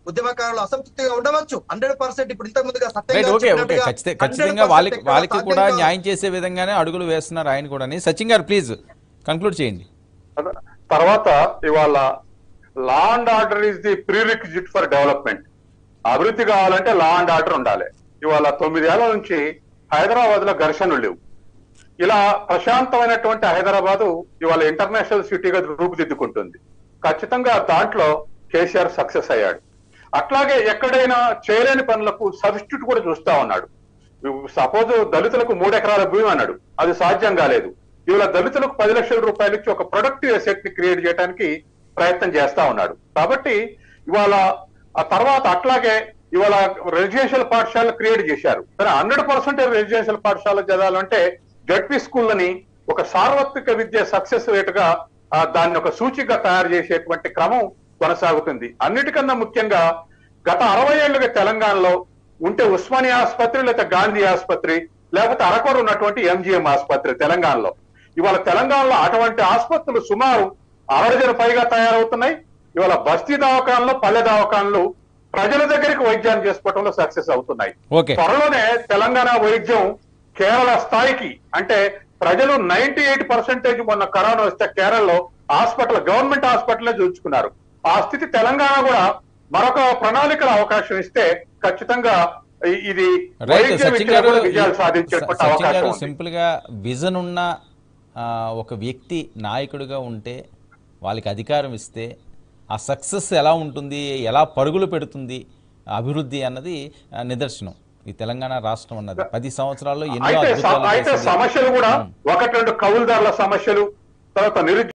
ఉద్యమకారులు అసంతృప్తిగా ఉండవచ్చు హండ్రెడ్ పర్సెంట్ ఇప్పుడు ఇంతకు ముందుగా సత్యం రైట్ గారు ఓకే ఓకే చెప్పినట్టుగా ఖచ్చితంగా 100% ఖచ్చితంగా వాళ్ళకి ఎక్కడ వాళ్ళకి సాధ్యం కూడా కాదు. న్యాయం చేసే విధంగానే అడుగులు వేస్తున్నారు ఆయన కూడా సచిన్ గారు ప్లీజ్ కంక్లూడ్ చేయండి తర్వాత ఇవాళ law and order is the prerequisite for development అభివృద్ధి కావాలంటే లా అండ్ ఆర్డర్ ఉండాలి ఇవాళ తొమ్మిదేళ్ల నుంచి హైదరాబాద్ లో ఘర్షణలు లేవు ఇలా ప్రశాంతమైనటువంటి హైదరాబాదు ఇవాళ ఇంటర్నేషనల్ సిటీగా రూపుదిద్దుకుంటుంది ఖచ్చితంగా దాంట్లో కేసీఆర్ సక్సెస్ అయ్యాడు అట్లాగే ఎక్కడైనా చేయలేని పనులకు సబ్స్టిట్యూట్ కూడా చూస్తా ఉన్నాడు సపోజ్ దళితులకు మూడు ఎకరాల భూమి అన్నాడు అది సాధ్యం కాలేదు ఇవాళ దళితులకు పది లక్షల రూపాయలు ఇచ్చి ఒక ప్రొడక్టివ్ ఎసెట్ ని క్రియేట్ చేయడానికి ప్రయత్నం చేస్తా ఉన్నాడు కాబట్టి ఇవాళ ఆ తర్వాత అట్లాగే ఇవాళ రెసిడెన్షియల్ పాఠశాలలు క్రియేట్ చేశారు కానీ హండ్రెడ్ పర్సెంట్ రెసిడెన్షియల్ పాఠశాల చదవాలంటే జడ్పీ స్కూళ్ళని ఒక సార్వత్రిక విద్య సక్సెస్ రేట్ గా ఆ, దాన్ని ఒక సూచిగా తయారు చేసేటువంటి క్రమం కొనసాగుతుంది అన్నిటికన్నా ముఖ్యంగా గత అరవై ఏళ్లుగా తెలంగాణలో ఉంటే ఉస్మానియా ఆసుపత్రి లేకపోతే గాంధీ ఆసుపత్రి లేకపోతే అరకొర ఉన్నటువంటి ఎంజిఎం ఆసుపత్రి తెలంగాణలో ఇవాళ తెలంగాణలో అటువంటి ఆసుపత్రులు సుమారు అరవై పైగా తయారవుతున్నాయి ఇవాళ బస్తీ దవాఖానలో పల్లె దవాఖానలు ప్రజల దగ్గరికి వైద్యాన్ని చేసుకోవడంలో సక్సెస్ అవుతున్నాయి ఓకే త్వరలోనే తెలంగాణ వైద్యం కేరళ స్థాయికి అంటే ప్రజలు నైన్టీ ఎయిట్ పర్సెంటేజ్ మొన్న కరోనా వస్తే కేరళలో హాస్పిటల్ గవర్నమెంట్ హాస్పిటల్ చూసుకున్నారు ఆ స్థితి తెలంగాణ కూడా మరొక ప్రణాళికల అవకాశం ఇస్తే ఖచ్చితంగా ఇ- ఇది రైట్ వైద్య సచిన్ విద్యలో గారు కూడా విజయాలు సాధించేటువంటి సచిన్ అవకాశం గారు ఉంది. సింపుల్ గా విజన్ ఉన్న ఆ, ఒక వ్యక్తి నాయకుడిగా ఉంటే వాళ్ళకి అధికారం ఇస్తే ఆ సక్సెస్ ఎలా ఉంటుంది ఎలా పరుగులు పెడుతుంది అభివృద్ధి అన్నది ఆ, నిదర్శనం ఈ తెలంగాణ రాష్ట్రం అన్నది పది సంవత్సరాల్లో ఎన్నో అయితే స- అద్భుతాలు అయితే చేసింది. సమస్యలు కూడా ఒకటి రెండు కౌలుదారుల సమస్యలు తర్వాత నిరుద్యోగ